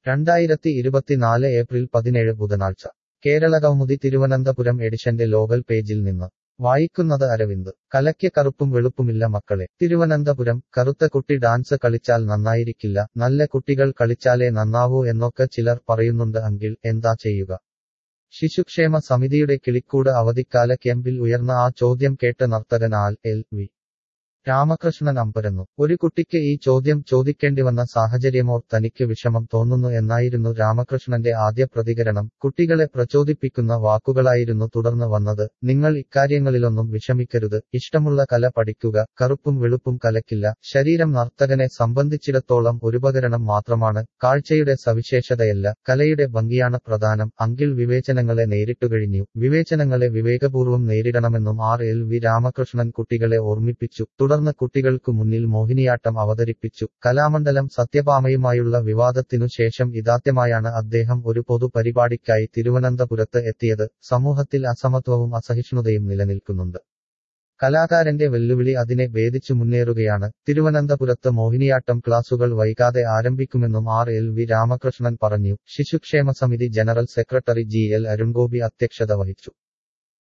രണ്ടായിരത്തി ഇരുപത്തിനാല് ഏപ്രിൽ പതിനേഴ് ബുധനാഴ്ച കേരളകൗമുദി തിരുവനന്തപുരം എഡിഷന്റെ ലോകൽ പേജിൽ നിന്ന് വായിക്കുന്നത് അരവിന്ദ് കലയ്ക്ക് കറുപ്പും വെളുപ്പുമില്ല മക്കളെ തിരുവനന്തപുരം കറുത്ത കുട്ടി ഡാൻസ് കളിച്ചാൽ നന്നായിരിക്കില്ല നല്ല കുട്ടികൾ കളിച്ചാലേ നന്നാവൂ എന്നൊക്കെ ചിലർ പറയുന്നുണ്ട് അങ്കിൽ എന്താ ചെയ്യുക ശിശുക്ഷേമ സമിതിയുടെ കിളിക്കൂട് അവധിക്കാല ക്യാമ്പിൽ ഉയർന്ന ആ ചോദ്യം കേട്ട് നർത്തകൻ ആൽ എൽ വി രാമകൃഷ്ണൻ അമ്പരന്നു ഒരു കുട്ടിക്ക് ഈ ചോദ്യം ചോദിക്കേണ്ടിവന്ന സാഹചര്യമോർ തനിക്ക് വിഷമം തോന്നുന്നു എന്നായിരുന്നു രാമകൃഷ്ണന്റെ ആദ്യ പ്രതികരണം കുട്ടികളെ പ്രചോദിപ്പിക്കുന്ന വാക്കുകളായിരുന്നു തുടർന്ന് വന്നത് നിങ്ങൾ ഇക്കാര്യങ്ങളിലൊന്നും വിഷമിക്കരുത് ഇഷ്ടമുള്ള കല പഠിക്കുക കറുപ്പും വെളുപ്പും കലക്കില്ല ശരീരം നർത്തകനെ സംബന്ധിച്ചിടത്തോളം ഒരുപകരണം മാത്രമാണ് കാഴ്ചയുടെ സവിശേഷതയല്ല കലയുടെ ഭംഗിയാണ് പ്രധാനം അങ്കിൽ വിവേചനങ്ങളെ നേരിട്ടുകഴിഞ്ഞു വിവേചനങ്ങളെ വിവേകപൂർവ്വം നേരിടണമെന്നും ആർ എൽ വി രാമകൃഷ്ണൻ കുട്ടികളെ ഓർമ്മിപ്പിച്ചു തുടർന്ന് കുട്ടികൾക്കു മുന്നിൽ മോഹിനിയാട്ടം അവതരിപ്പിച്ചു കലാമണ്ഡലം സത്യഭാമയുമായുള്ള വിവാദത്തിനു ശേഷം ഇതാദ്യമായാണ് അദ്ദേഹം ഒരു പൊതു പരിപാടിക്കായി തിരുവനന്തപുരത്ത് എത്തിയത് സമൂഹത്തിൽ അസമത്വവും അസഹിഷ്ണുതയും നിലനിൽക്കുന്നുണ്ട് കലാകാരന്റെ വെല്ലുവിളി അതിനെ ഭേദിച്ചു മുന്നേറുകയാണ് തിരുവനന്തപുരത്ത് മോഹിനിയാട്ടം ക്ലാസുകൾ വൈകാതെ ആരംഭിക്കുമെന്നും ആർ എൽ വി രാമകൃഷ്ണൻ പറഞ്ഞു ശിശുക്ഷേമ സമിതി general secretary G L Arungopi അധ്യക്ഷത വഹിച്ചു